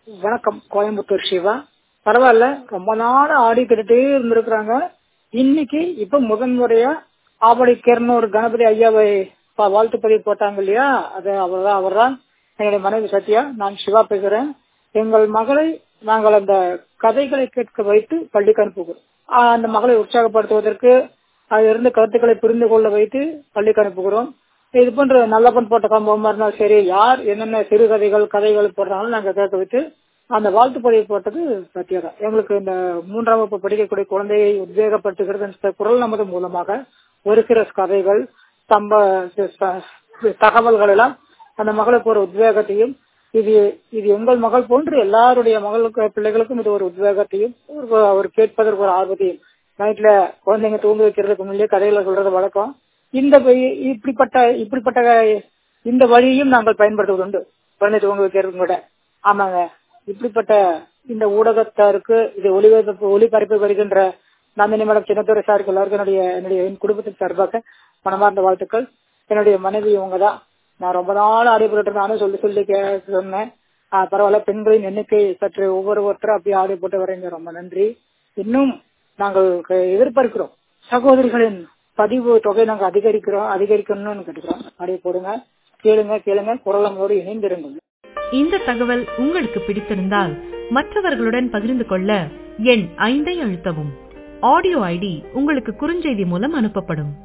வணக்கம் கோயம்புத்தூர் சிவா பரவாயில்ல ரொம்ப நாள் ஆடி கேட்டுட்டே இருந்திருக்கிறாங்க இன்னைக்கு இப்ப முதன்முறையா ஆவடி கிரணூர் கணபதி ஐயாவை பா- வாழ்த்து பதிவு போட்டாங்க இல்லையா அது அவர்தான் அவர்தான் என்னுடைய மனைவி சத்யா நான் சிவா பேசுறேன் எங்கள் மகளை நாங்கள் அந்த கதைகளை கேட்க வைத்து பள்ளிக்கு அனுப்புகிறோம் ஆஹ் அந்த மகளை உற்சாகப்படுத்துவதற்கு அதிலிருந்து கருத்துக்களை புரிந்து கொள்ள வைத்து பள்ளிக்கு அனுப்புகிறோம் இது போன்ற நல்லப்பன் போட்ட சம்பவமா இருந்தாலும் சரி யார் என்னென்ன சிறுகதைகள் கதைகள் போடுறாங்களோ நாங்க கேட்க வைத்து அந்த வாழ்த்து பதிவு போட்டது சத்யாதா எங்களுக்கு இந்த மூன்றாம் வகுப்பு படிக்கக்கூடிய குழந்தையை உத்வேகப்படுத்துகிறது இந்த குரல் நமது மூலமாக ஒரு சில கதைகள் சம்ப ச- தகவல்கள் எல்லாம் அந்த மகளுக்கு ஒரு உத்வேகத்தையும் இது இது எங்கள் மகள் போன்று எல்லாருடைய மகளுக்கு பிள்ளைகளுக்கும் இது ஒரு உத்வேகத்தையும் ஒரு ஒரு கேட்பதற்கு ஒரு ஆர்வத்தையும் நைட்ல குழந்தைங்க தூங்க வைக்கிறதுக்கு முன்னே கதைகளை சொல்றது வழக்கம் இந்த வழி- இப்படிப்பட்ட இப்படிப்பட்ட இந்த வழியையும் நாங்கள் பயன்படுத்துவது உண்டு குழந்தை தூங்க வைக்கிறதுக்கு கூட ஆமாங்க இப்படிப்பட்ட இந்த ஊடகத்தாருக்கு இது ஒளிபரப்பு ஒளிபரப்பு வருகின்ற நந்தினி மேடம் சின்னத்துறை சாருக்கு எல்லாருக்கும் என்னுடைய என்னுடைய என் குடும்பத்தின் சார்பாக மனமார்ந்த வாழ்த்துக்கள் என்னுடைய மனைவி இவங்க தான் நான் ரொம்ப நாள் ஆடிப்பட்டு நானும் சொல்லி சொல்லி கே- சொன்னேன் ஆஹ் பரவாயில்ல பெண்களின் எண்ணிக்கை சற்று ஒவ்வொரு ஒருத்தரும் அப்படியே ஆடி போட்டு வரீங்க ரொம்ப நன்றி இன்னும் நாங்கள் க- எதிர்பார்க்கிறோம் சகோதரிகளின் பதிவு தொகை நாங்கள் அதிகரிக்கிறோம் அதிகரிக்கணும்னு கேட்டுக்கிறோம் அப்படியே போடுங்க கேளுங்க கேளுங்க குரல் நம்மளோடு இணைந்திருங்கள் இந்த தகவல் உங்களுக்கு பிடித்திருந்தால் மற்றவர்களுடன் பகிர்ந்து கொள்ள எண் ஐந்தை அழுத்தவும் ஆடியோ ஐடி உங்களுக்கு குறுஞ்செய்தி மூலம் அனுப்பப்படும்